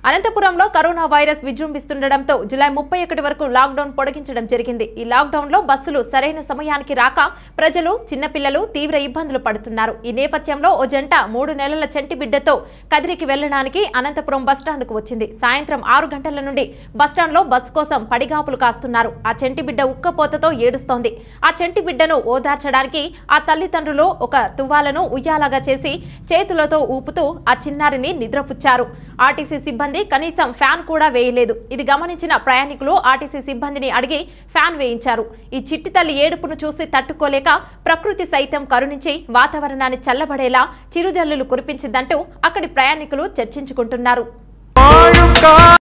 అనంతపురంలో corona virus విజృంభిస్తుండటంతో July ముప్పై ఒకటి వరకు లాక్డౌన్ పొడిగించడం జరిగింది ఈ లాక్డౌన్ లో బస్సులు సరైన సమయానికి రాక ప్రజలు చిన్నపిల్లలు తీవ్ర ఇబ్బందులు పడుతున్నారు ఈ నేపథ్యంలో ఓ జంట మూడు నెలల చంటి బిడ్డతో కదిరికి వెళ్లడానికి అనంతపురం బస్టాండ్కు వచ్చింది సాయంత్రం ఆరు గంటల నుండి బస్టాండ్లో బస్సు కోసం పడిగాపులు కాస్తున్నారు ఆ చంటి బిడ్డ ఉక్కపోతతో ఏడుస్తోంది ఆ చంటి బిడ్డను ఓదార్చడానికి ఆ తల్లిదండ్రులు ఒక తువ్వాలను ఉయ్యాలగా చేసి చేతులతో ఊపుతూ ఆ చిన్నారిని నిద్రపుచ్చారు ఆర్టీసీ సిబ్బంది కనీసం ఫ్యాన్ కూడా వేయలేదు ఇది గమనించిన ప్రయాణికులు ఆర్టీసీ సిబ్బందిని అడిగి ఫ్యాన్ వేయించారు ఈ చిట్టి తల్లి ఏడుపును చూసి తట్టుకోలేక ప్రకృతి సైతం కరుణించి వాతావరణాన్ని చల్లబడేలా చిరుజల్లులు కురిపించిందంటూ అక్కడి ప్రయాణికులు చర్చించుకుంటున్నారు